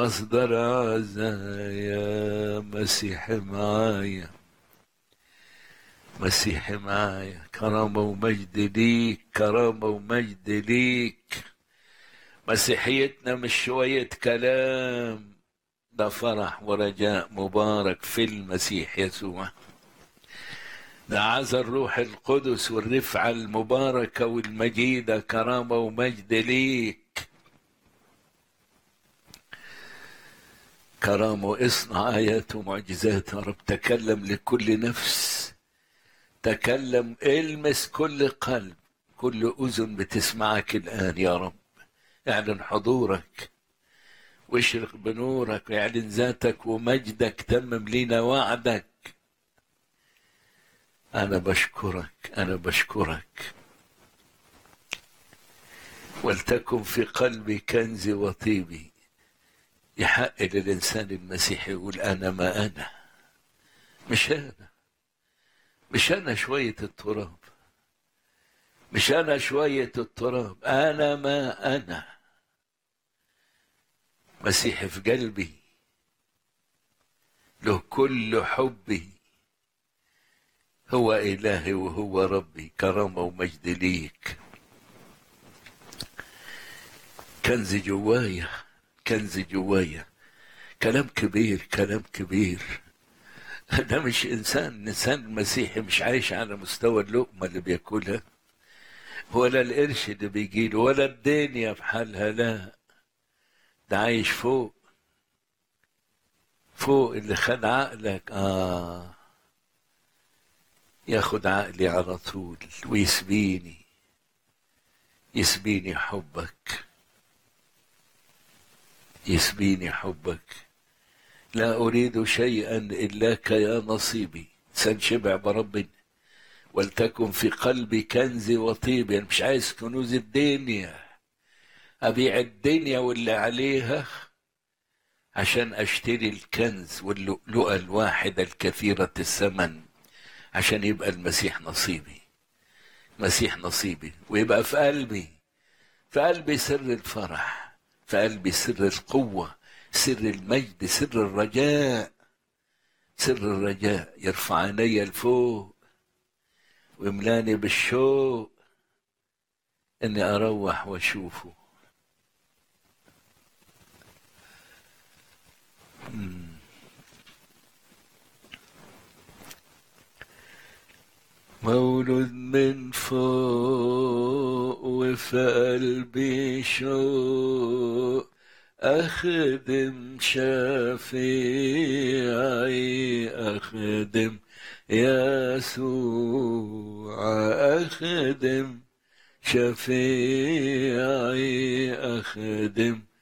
مصدر عزايا مسيحي معايا مسيحي معايا كرامة ومجد ليك كرامة ومجد ليك مسيحيتنا مش شوية كلام ده فرح ورجاء مبارك في المسيح يسوع ده عز الروح القدس والرفعة المباركة والمجيدة كرامة ومجد ليك كرامة واصنع آيات ومعجزات يا رب تكلم لكل نفس تكلم المس كل قلب كل أذن بتسمعك الآن يا رب اعلن حضورك واشرق بنورك واعلن ذاتك ومجدك تمم لينا وعدك أنا بشكرك أنا بشكرك ولتكن في قلبي كنزي وطيبي يحق للإنسان المسيحي يقول أنا ما أنا مش أنا مش أنا شوية التراب مش أنا شوية التراب أنا ما أنا مسيحي في قلبي له كل حبي هو إلهي وهو ربي كرامة ومجد ليك كنز جوايا كنز جوايا كلام كبير كلام كبير ده مش إنسان إنسان مسيحي مش عايش على مستوى اللقمة اللي بياكلها ولا القرش اللي بيجيله ولا الدنيا بحالها لا ده عايش فوق فوق اللي خد عقلك آه ياخد عقلي على طول ويسبيني يسبيني حبك يسبيني حبك لا أريد شيئا إلاك يا نصيبي سنشبع بربنا ولتكن في قلبي كنزي وطيبي يعني مش عايز كنوز الدنيا أبيع الدنيا واللي عليها عشان أشتري الكنز واللؤلؤة الواحدة الكثيرة الثمن عشان يبقى المسيح نصيبي مسيح نصيبي ويبقى في قلبي في قلبي سر الفرح في قلبي سر القوة سر المجد سر الرجاء سر الرجاء يرفع عيني لفوق ويملاني بالشوق اني اروح واشوفه مولود من فوق وفي قلبي شوق أخدم شفيعي أخدم يسوع أخدم شفيعي أخدم